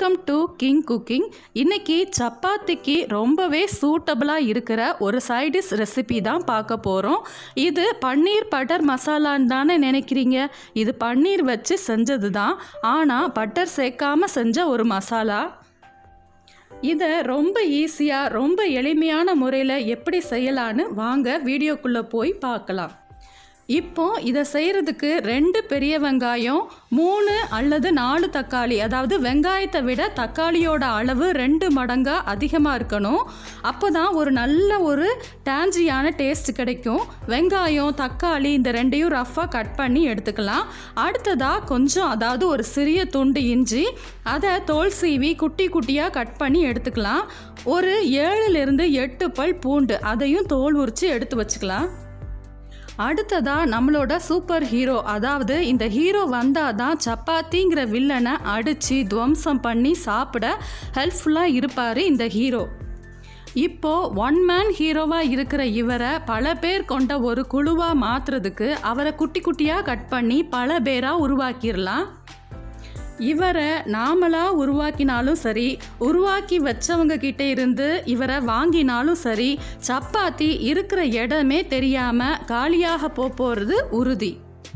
welcome to king cooking இன்னைக்கு சப்பாத்திக்கு ரொம்பவே சூட்டபிளாக இருக்கிற ஒரு சைடிஷ் ரெசிபி தான் பார்க்க போகிறோம் இது பன்னீர் பட்டர் மசாலான்னு தானே நினைக்கிறீங்க இது பன்னீர் வச்சு செஞ்சது தான் ஆனால் பட்டர் சேர்க்காம செஞ்ச ஒரு மசாலா இதை ரொம்ப ஈஸியாக ரொம்ப எளிமையான முறையில் எப்படி செய்யலான்னு வாங்க வீடியோக்குள்ளே போய் பார்க்கலாம் இப்போ இதை செய்கிறதுக்கு ரெண்டு பெரிய வெங்காயம் மூணு அல்லது நாலு தக்காளி அதாவது வெங்காயத்தை விட தக்காளியோட அளவு ரெண்டு மடங்காக அதிகமாக இருக்கணும் அப்போ தான் ஒரு நல்ல ஒரு டேஞ்சியான டேஸ்ட் கிடைக்கும் வெங்காயம் தக்காளி இந்த ரெண்டையும் ரஃப்பாக கட் பண்ணி எடுத்துக்கலாம் அடுத்ததாக கொஞ்சம் அதாவது ஒரு சிறிய துண்டு இஞ்சி அதை தோல் சீவி குட்டி குட்டியாக கட் பண்ணி எடுத்துக்கலாம் ஒரு ஏழுலேருந்து எட்டு பல் பூண்டு அதையும் தோல் உரித்து எடுத்து வச்சுக்கலாம் அடுத்ததா நம்மளோட சூப்பர் ஹீரோ அதாவது இந்த ஹீரோ வந்தால் தான் சப்பாத்திங்கிற வில்லனை அடித்து துவம்சம் பண்ணி சாப்பிட ஹெல்ப்ஃபுல்லாக இருப்பார் இந்த ஹீரோ இப்போ ஒன் மேன் ஹீரோவாக இருக்கிற இவரை பல பேர் கொண்ட ஒரு குழுவாக மாற்றுறதுக்கு அவரை குட்டி குட்டியாக கட் பண்ணி பல பேராக உருவாக்கிடலாம் இவரை நாமளா உருவாக்கினாலும் சரி உருவாக்கி வச்சவங்க கிட்ட இருந்து இவரை வாங்கினாலும் சரி சப்பாத்தி இருக்கிற இடமே தெரியாம காலியாக போப் போறது உறுதி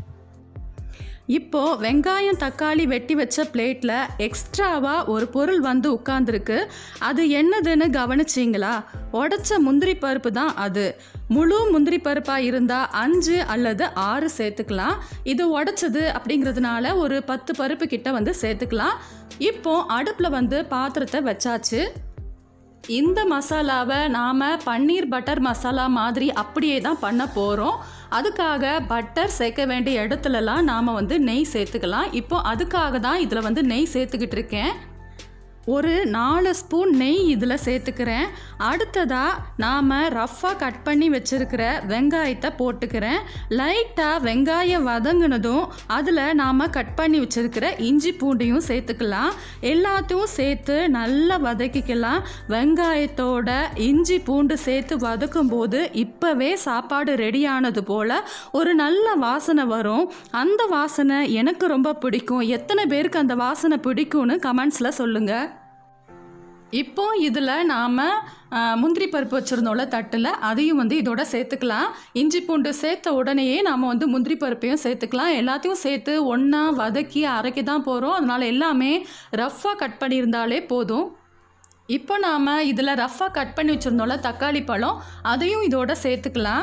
இப்போ வெங்காயம் தக்காளி வெட்டி வச்ச பிளேட்டில் எக்ஸ்ட்ராவாக ஒரு பொருள் வந்து உட்காந்துருக்கு அது என்னதுன்னு கவனிச்சிங்களா உடச்ச முந்திரி பருப்பு தான் அது முழு முந்திரி பருப்பாக இருந்தால் அஞ்சு அல்லது ஆறு சேர்த்துக்கலாம் இது உடச்சது அப்படிங்கிறதுனால ஒரு பத்து பருப்பு கிட்ட வந்து சேர்த்துக்கலாம் இப்போ அடுப்பில் வந்து பாத்திரத்தை வச்சாச்சு இந்த மசாலாவை நாம் பன்னீர் பட்டர் மசாலா மாதிரி அப்படியே தான் பண்ண போகிறோம் அதுக்காக பட்டர் சேர்க்க வேண்டிய இடத்துலலாம் நாம் வந்து நெய் சேர்த்துக்கலாம் இப்போ அதுக்காக தான் இதில் வந்து நெய் சேர்த்துக்கிட்டு இருக்கேன் ஒரு நாலு ஸ்பூன் நெய் இதில் சேர்த்துக்கிறேன் அடுத்ததாக நாம் ரஃப்பாக கட் பண்ணி வச்சுருக்கிற வெங்காயத்தை போட்டுக்கிறேன் லைட்டாக வெங்காயம் வதங்கினதும் அதில் நாம் கட் பண்ணி வச்சுருக்கிற இஞ்சி பூண்டையும் சேர்த்துக்கலாம் எல்லாத்தையும் சேர்த்து நல்லா வதக்கிக்கலாம் வெங்காயத்தோட இஞ்சி பூண்டு சேர்த்து வதக்கும் போது இப்போவே சாப்பாடு ரெடியானது போல் ஒரு நல்ல வாசனை வரும் அந்த வாசனை எனக்கு ரொம்ப பிடிக்கும் எத்தனை பேருக்கு அந்த வாசனை பிடிக்கும்னு கமெண்ட்ஸில் சொல்லுங்கள் இப்போ இதில் நாம் முந்திரி பருப்பு வச்சுருந்தோம்ல தட்டில் அதையும் வந்து இதோட சேர்த்துக்கலாம் இஞ்சி பூண்டு சேர்த்த உடனேயே நாம் வந்து முந்திரி பருப்பையும் சேர்த்துக்கலாம் எல்லாத்தையும் சேர்த்து ஒன்றா வதக்கி அரைக்க தான் போகிறோம் அதனால் எல்லாமே ரஃப்பாக கட் பண்ணியிருந்தாலே போதும் இப்போ நாம் இதில் ரஃப்பாக கட் பண்ணி வச்சுருந்தோம்ல தக்காளி பழம் அதையும் இதோட சேர்த்துக்கலாம்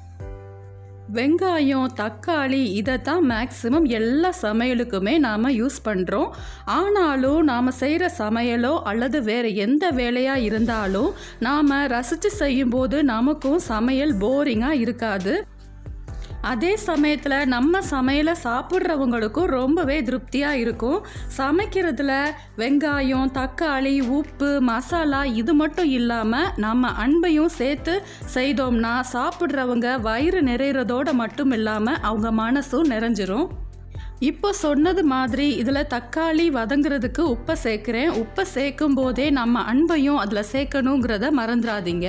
வெங்காயம் தக்காளி இதை தான் மேக்ஸிமம் எல்லா சமையலுக்குமே நாம் யூஸ் பண்ணுறோம் ஆனாலும் நாம் செய்கிற சமையலோ அல்லது வேறு எந்த வேலையாக இருந்தாலும் நாம் ரசித்து செய்யும்போது நமக்கும் சமையல் போரிங்காக இருக்காது அதே சமயத்தில் நம்ம சமையலை சாப்பிட்றவங்களுக்கும் ரொம்பவே திருப்தியாக இருக்கும் சமைக்கிறதுல வெங்காயம் தக்காளி உப்பு மசாலா இது மட்டும் இல்லாமல் நம்ம அன்பையும் சேர்த்து செய்தோம்னா சாப்பிட்றவங்க வயிறு நிறையிறதோடு மட்டும் இல்லாமல் அவங்க மனசும் நிறைஞ்சிரும் இப்போ சொன்னது மாதிரி இதில் தக்காளி வதங்குறதுக்கு உப்பை சேர்க்குறேன் உப்பை சேர்க்கும் போதே நம்ம அன்பையும் அதில் சேர்க்கணுங்கிறத மறந்துடாதீங்க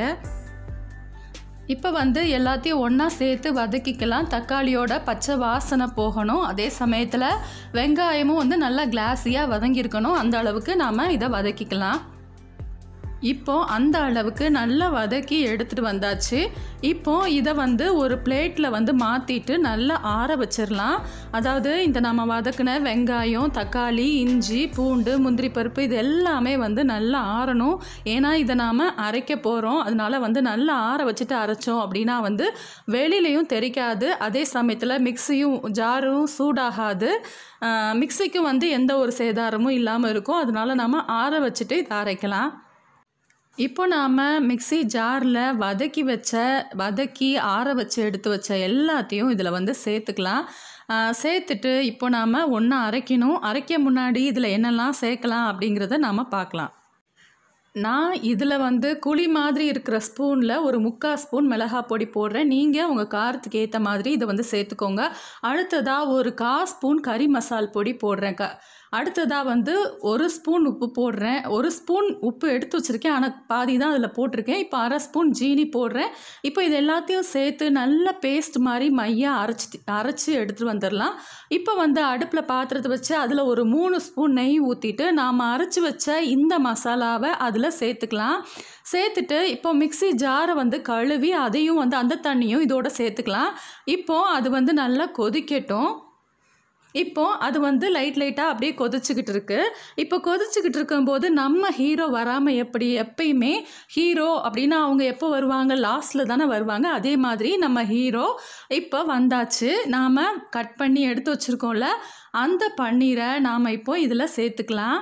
இப்போ வந்து எல்லாத்தையும் ஒன்றா சேர்த்து வதக்கிக்கலாம் தக்காளியோட பச்சை வாசனை போகணும் அதே சமயத்தில் வெங்காயமும் வந்து நல்லா கிளாஸியாக வதங்கியிருக்கணும் அந்த அளவுக்கு நாம் இதை வதக்கிக்கலாம் இப்போ அந்த அளவுக்கு நல்லா வதக்கி எடுத்துகிட்டு வந்தாச்சு இப்போ இதை வந்து ஒரு பிளேட்டில் வந்து மாற்றிட்டு நல்லா ஆற வச்சிடலாம் அதாவது இந்த நம்ம வதக்கின வெங்காயம் தக்காளி இஞ்சி பூண்டு முந்திரி பருப்பு இது எல்லாமே வந்து நல்லா ஆறணும் ஏன்னா இதை நாம் அரைக்க போகிறோம் அதனால வந்து நல்லா ஆற வச்சுட்டு அரைச்சோம் அப்படின்னா வந்து வெளியிலையும் தெரிக்காது அதே சமயத்தில் மிக்சியும் ஜாரும் சூடாகாது மிக்சிக்கும் வந்து எந்த ஒரு சேதாரமும் இல்லாமல் இருக்கும் அதனால நம்ம ஆற வச்சுட்டு இதை அரைக்கலாம் இப்போ நாம் மிக்சி ஜாரில் வதக்கி வச்ச வதக்கி ஆற வச்சு எடுத்து வச்ச எல்லாத்தையும் இதில் வந்து சேர்த்துக்கலாம் சேர்த்துட்டு இப்போ நாம் ஒன்றா அரைக்கணும் அரைக்க முன்னாடி இதில் என்னெல்லாம் சேர்க்கலாம் அப்படிங்கிறத நாம் பார்க்கலாம் நான் இதில் வந்து குழி மாதிரி இருக்கிற ஸ்பூனில் ஒரு முக்கால் ஸ்பூன் மிளகாய் பொடி போடுறேன் நீங்கள் உங்கள் காரத்துக்கு ஏற்ற மாதிரி இதை வந்து சேர்த்துக்கோங்க அடுத்ததாக ஒரு கா ஸ்பூன் கறி மசால் பொடி போடுறேன் க அடுத்ததாக வந்து ஒரு ஸ்பூன் உப்பு போடுறேன் ஒரு ஸ்பூன் உப்பு எடுத்து வச்சுருக்கேன் ஆனால் பாதி தான் அதில் போட்டிருக்கேன் இப்போ அரை ஸ்பூன் ஜீனி போடுறேன் இப்போ இது எல்லாத்தையும் சேர்த்து நல்ல பேஸ்ட் மாதிரி மையாக அரைச்சி அரைச்சி எடுத்துகிட்டு வந்துடலாம் இப்போ வந்து அடுப்பில் பாத்திரத்தை வச்சு அதில் ஒரு மூணு ஸ்பூன் நெய் ஊற்றிட்டு நாம் அரைச்சி வச்ச இந்த மசாலாவை அதில் சேர்த்துக்கலாம் சேர்த்துட்டு இப்போ மிக்ஸி ஜாரை வந்து கழுவி அதையும் வந்து அந்த தண்ணியும் இதோட சேர்த்துக்கலாம் இப்போ அது வந்து நல்லா கொதிக்கட்டும் இப்போ அது வந்து லைட் லைட்டாக அப்படியே கொதிச்சுக்கிட்டு இருக்கு இப்போ கொதிச்சுக்கிட்டு இருக்கும்போது நம்ம ஹீரோ வராமல் எப்படி எப்பயுமே ஹீரோ அப்படின்னா அவங்க எப்போ வருவாங்க லாஸ்ட்டில் தானே வருவாங்க அதே மாதிரி நம்ம ஹீரோ இப்போ வந்தாச்சு நாம் கட் பண்ணி எடுத்து வச்சுருக்கோம்ல அந்த பன்னீரை நாம் இப்போ இதில் சேர்த்துக்கலாம்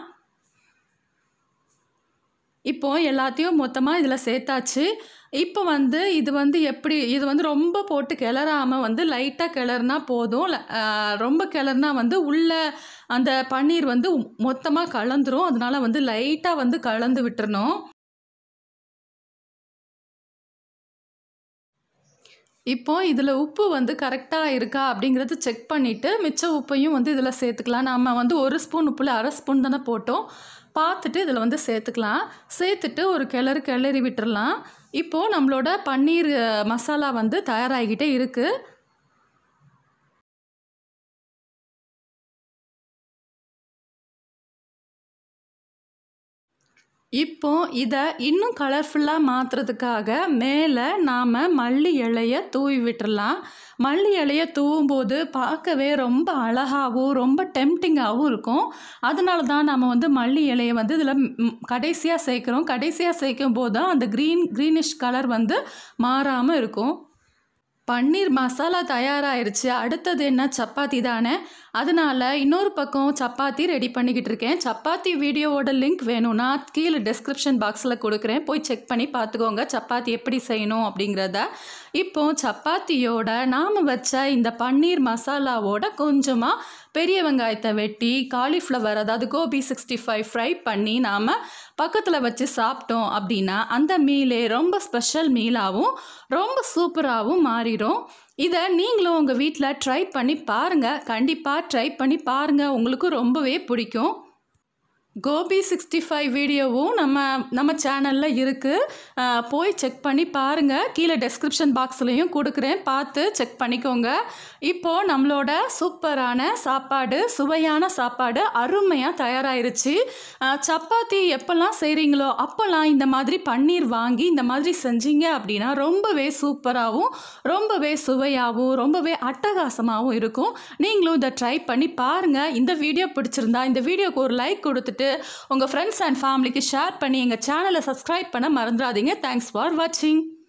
இப்போ எல்லாத்தையும் மொத்தமாக இதில் சேர்த்தாச்சு இப்போ வந்து இது வந்து எப்படி இது வந்து ரொம்ப போட்டு கிளறாமல் வந்து லைட்டாக கிளறுனா போதும் ல- ஆஹ் ரொம்ப கிளறுனா வந்து உள்ள அந்த பன்னீர் வந்து மொத்தமாக கலந்துரும் அதனால வந்து லைட்டாக வந்து கலந்து விட்டுறணும் இப்போ இதில் உப்பு வந்து கரெக்டாக இருக்கா அப்படிங்கிறது செக் பண்ணிவிட்டு மிச்ச உப்பையும் வந்து இதில் சேர்த்துக்கலாம் நம்ம வந்து ஒரு ஸ்பூன் உப்பில் அரை ஸ்பூன் தானே போட்டோம் பார்த்துட்டு இதில் வந்து சேர்த்துக்கலாம் சேர்த்துட்டு ஒரு கிளறு கிளறி விட்டுறலாம் இப்போது நம்மளோட பன்னீர் அஹ், மசாலா வந்து தயாராகிக்கிட்டே இருக்குது இப்போ இதை இன்னும் கலர்ஃபுல்லாக மாற்றுறதுக்காக மேலே நாம் மல்லி இலையை தூவி விட்டுறலாம் மல்லி இலையை தூவும்போது பார்க்கவே ரொம்ப அழகாகவும் ரொம்ப டெம்டிங்காகவும் இருக்கும் அதனால தான் நம்ம வந்து மல்லி இலையை வந்து இதில் கடைசியாக சேர்க்குறோம் கடைசியாக சேர்க்கும் போது தான் அந்த க்ரீன் க்ரீனிஷ் கலர் வந்து மாறாமல் இருக்கும் பன்னீர் மசாலா தயாராயிருச்சு அடுத்தது என்ன சப்பாத்தி தானே அதனால இன்னொரு பக்கம் சப்பாத்தி ரெடி பண்ணிக்கிட்டு இருக்கேன் சப்பாத்தி வீடியோவோட லிங்க் வேணும்னா கீழே டெஸ்கிரிப்ஷன் பாக்ஸில் கொடுக்குறேன் போய் செக் பண்ணி பார்த்துக்கோங்க சப்பாத்தி எப்படி செய்யணும் அப்படிங்கிறத இப்போ சப்பாத்தியோட நாம் வச்ச இந்த பன்னீர் மசாலாவோட கொஞ்சமாக பெரிய வெங்காயத்தை வெட்டி காலிஃப்ளவர் அதாவது கோபி சிக்ஸ்டி ஃபைவ் ஃப்ரை பண்ணி நாம் பக்கத்தில் வச்சு சாப்பிட்டோம் அப்படின்னா அந்த மீலே ரொம்ப ஸ்பெஷல் மீலாகவும் ரொம்ப சூப்பராகவும் மாறிடும் இதை நீங்களும் உங்கள் வீட்டில் ட்ரை பண்ணி பாருங்கள் கண்டிப்பாக ட்ரை பண்ணி பாருங்கள் உங்களுக்கு ரொம்பவே பிடிக்கும் கோபி சிக்ஸ்டி ஃபைவ் வீடியோவும் நம்ம நம்ம சேனலில் இருக்குது போய் செக் பண்ணி பாருங்கள் கீழே டெஸ்கிரிப்ஷன் பாக்ஸ்லேயும் கொடுக்குறேன் பார்த்து செக் பண்ணிக்கோங்க இப்போது நம்மளோட சூப்பரான சாப்பாடு சுவையான சாப்பாடு அருமையாக தயாராயிருச்சு அஹ், சப்பாத்தி எப்போல்லாம் செய்கிறீங்களோ அப்போல்லாம் இந்த மாதிரி பன்னீர் வாங்கி இந்த மாதிரி செஞ்சீங்க அப்படின்னா ரொம்பவே சூப்பராகவும் ரொம்பவே சுவையாகவும் ரொம்பவே அட்டகாசமாகவும் இருக்கும் நீங்களும் இதை ட்ரை பண்ணி பாருங்கள் இந்த வீடியோ பிடிச்சிருந்தா இந்த வீடியோக்கு ஒரு லைக் கொடுத்துட்டு உங்கள் ஃப்ரெண்ட்ஸ் அண்ட் ஃபேமிலிக்கு ஷேர் பண்ணி எங்கள் சேனலை சப்ஸ்கிரைப் பண்ண மறந்துடாதீங்க தேங்க்ஸ் ஃபார் வாட்சிங்